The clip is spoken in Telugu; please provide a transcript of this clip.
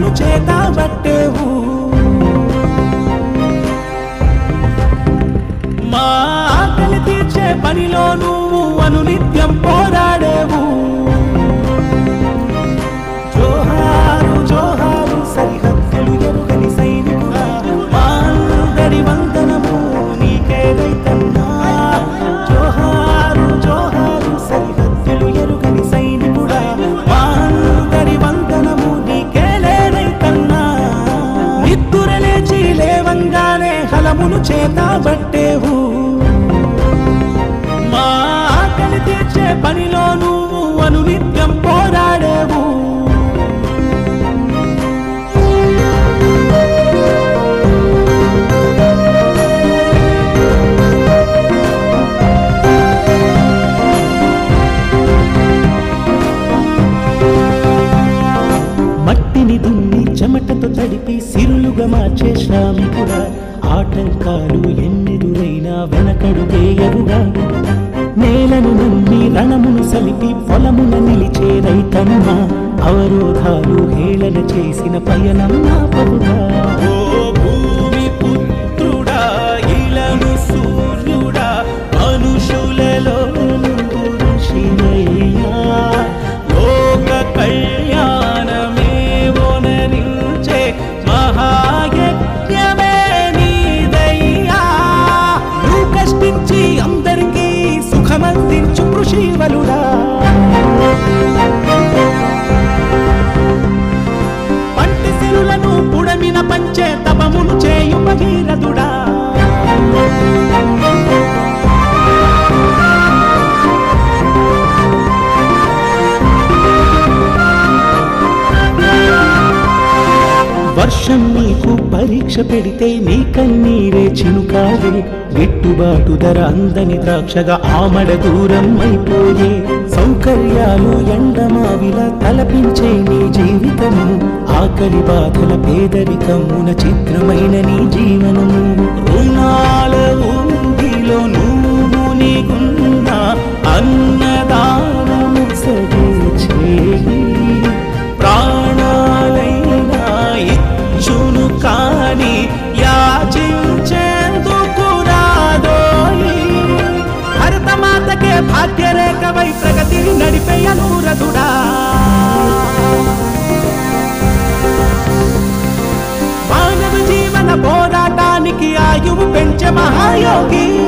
హలమును చేతబట్టేవు మా ఆకలి తీర్చే పనిలో నువ్వు అనునిత్యం పోరాడేవు జోహారు జోహారు సరిహద్దులు ఎరుగని సైనికుడా మా అందరి వందనము నీకే రైతన్నా జోహారు జోహారు సరిహద్దులు ఎరుగని సైనికుడా మా అందరి వందనము నీకే రైతన్నా నిద్దుర లేచి లేవంగానే హలమును చేతబట్టేవు మా ఆకలి తీర్చే పనిలో నువ్వు అనునిత్యం పోరాడేవు మట్టిని దున్ని చెమటతో తడిపి సిరులుగా మార్చే శ్రామికుడా ఆటంకాలు ఎన్నెదురైనా వెనకడుగేయరుగా నేలను నమ్మి రణమును సలిపి పొలమున నిలిచే రైతన్న అవరోధాలు హేళన చేసిన పయనం నాపరుగా ఓ భూమి పుత్రుడా ఇలను సూర్యుడా మనుషులలో నుండు ఋషివయ్యా లోక కళ్యాణమే ఓనరించే మహాయజ్ఞమే నీదయ్యా నువ్వు కష్టించి అందరికీ సుఖమందించు కృషివలుడా పంటి సిరులను పుడమిన పంచే తపమును చేయు భగీరథుడా వర్షం నీకు పరీక్ష పెడితే నీ కన్నీరే చినుకాయే గిట్టుబాటు ధర అందని ద్రాక్షగా ఆమడ దూరం అయిపోయే సౌకర్యాలు ఎండమావిలా తలపించే నీ జీవితము ఆకలి బాధల పేదరికమున చిత్రమైన నీ జీవనము రుణాల ఊబిలో నువ్వు నీకున్న అన్నదానము సగే చేయి ప్రాణాలైనా ఇచ్చును కాని యాచించేందుకు రాదోయి భరతమాతకే భాగ్యరేఖవై ప్రగతిని నడిపేయను రథుడా మానవ జీవన పోరాటానికి ఆయువు పెంచే మహాయోగి